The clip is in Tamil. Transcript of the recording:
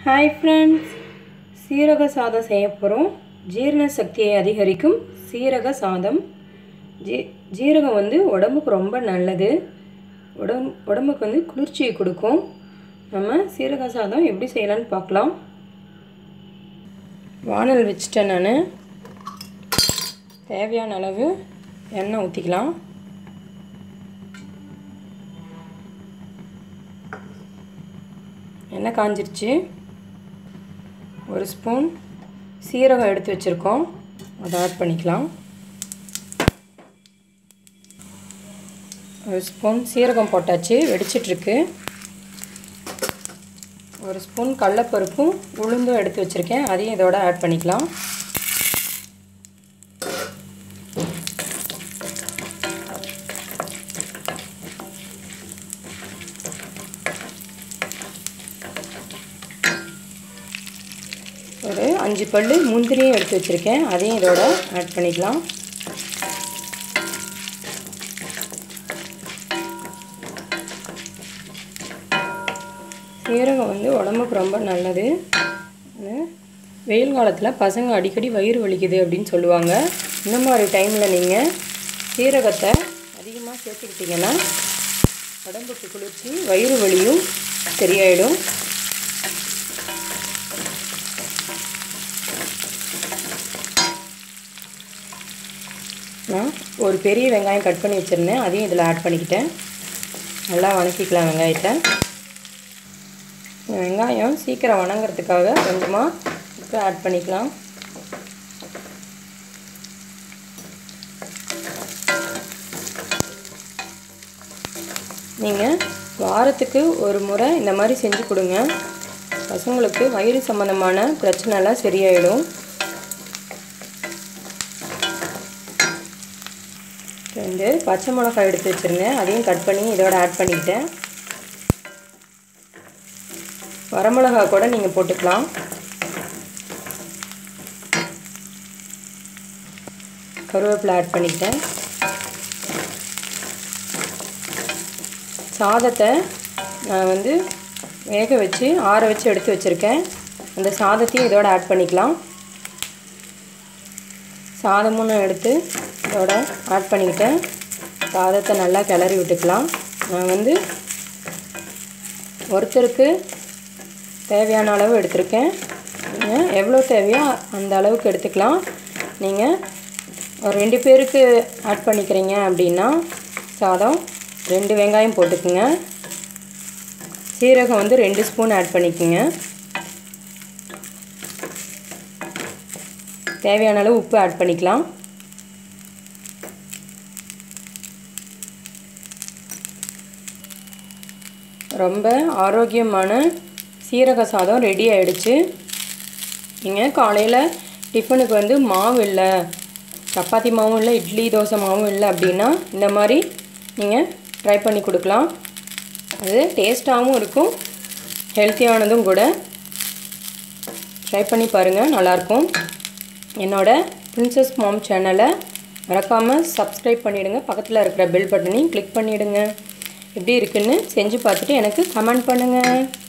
ஹாய் ஃப்ரெண்ட்ஸ் சீரக சாதம் செய்ய போகிறோம் ஜீரண சக்தியை அதிகரிக்கும் சீரக சாதம் ஜீ ஜீரகம் வந்து உடம்புக்கு ரொம்ப நல்லது உடம் உடம்புக்கு வந்து குளிர்ச்சியை கொடுக்கும் நம்ம சீரக சாதம் எப்படி செய்யலான்னு பார்க்கலாம் வானல் வச்சுட்டேன் நான் தேவையான அளவு எண்ணெய் ஊற்றிக்கலாம் எண்ணெய் காஞ்சிருச்சு ஒரு ஸ்பூன் சீரகம் எடுத்து வச்சுருக்கோம் அதை ஆட் பண்ணிக்கலாம் ஒரு ஸ்பூன் சீரகம் போட்டாச்சு வெடிச்சிட்ருக்கு ஒரு ஸ்பூன் கடலப்பருப்பும் உளுந்தும் எடுத்து வச்சுருக்கேன் அதையும் இதோட ஆட் பண்ணிக்கலாம் ஒரு அஞ்சு பல் முந்திரியும் எடுத்து வச்சுருக்கேன் அதையும் இதோட ஆட் பண்ணிக்கலாம் சீரகம் வந்து உடம்புக்கு ரொம்ப நல்லது வெயில் காலத்தில் பசங்க அடிக்கடி வயிறு வலிக்குது அப்படின்னு சொல்லுவாங்க இந்த மாதிரி டைமில் நீங்கள் சீரகத்தை அதிகமாக சேர்த்துக்கிட்டிங்கன்னா உடம்புக்கு குளிர்ச்சி வயிறு வலியும் சரியாயிடும் நான் ஒரு பெரிய வெங்காயம் கட் பண்ணி வச்சுருந்தேன் அதையும் இதில் ஆட் பண்ணிக்கிட்டேன் நல்லா வணக்கிக்கலாம் வெங்காயத்தை வெங்காயம் சீக்கிரம் வணங்குறதுக்காக கொஞ்சமாக உப்பு ஆட் பண்ணிக்கலாம் நீங்கள் வாரத்துக்கு ஒரு முறை இந்த மாதிரி செஞ்சு கொடுங்க பசங்களுக்கு வயிறு சம்மந்தமான பிரச்சனைலாம் சரியாயிடும் ரெண்டு பச்சை மிளகாய் எடுத்து வச்சுருந்தேன் அதையும் கட் பண்ணி இதோட ஆட் பண்ணிக்கிட்டேன் வரமிளகா கூட நீங்கள் போட்டுக்கலாம் கருவேப்பிலை ஆட் பண்ணிக்கிட்டேன் சாதத்தை நான் வந்து வேக வச்சு ஆற வச்சு எடுத்து வச்சுருக்கேன் அந்த சாதத்தையும் இதோட ஆட் பண்ணிக்கலாம் சாதமும் நான் எடுத்து இதோட ஆட் பண்ணிக்கிட்டேன் சாதத்தை நல்லா கிளறி விட்டுக்கலாம் நான் வந்து ஒருத்தருக்கு தேவையான அளவு எடுத்திருக்கேன் நீங்கள் எவ்வளோ தேவையோ அந்த அளவுக்கு எடுத்துக்கலாம் நீங்கள் ஒரு ரெண்டு பேருக்கு ஆட் பண்ணிக்கிறீங்க அப்படின்னா சாதம் ரெண்டு வெங்காயம் போட்டுக்குங்க சீரகம் வந்து ரெண்டு ஸ்பூன் ஆட் பண்ணிக்கோங்க தேவையான அளவு உப்பு ஆட் பண்ணிக்கலாம் ரொம்ப ஆரோக்கியமான சீரக சாதம் ரெடி ஆகிடுச்சு நீங்கள் காலையில் டிஃபனுக்கு வந்து மாவு இல்லை சப்பாத்தி மாவும் இல்லை இட்லி தோசை மாவும் இல்லை அப்படின்னா இந்த மாதிரி நீங்கள் ட்ரை பண்ணி கொடுக்கலாம் அது டேஸ்ட்டாகவும் இருக்கும் ஹெல்த்தியானதும் கூட ட்ரை பண்ணி பாருங்கள் நல்லாயிருக்கும் என்னோடய ப்ரின்சஸ் மாம் சேனலை மறக்காமல் சப்ஸ்கிரைப் பண்ணிவிடுங்க பக்கத்தில் இருக்கிற பெல் பட்டனையும் கிளிக் பண்ணிவிடுங்க எப்படி இருக்குன்னு செஞ்சு பார்த்துட்டு எனக்கு கமெண்ட் பண்ணுங்கள்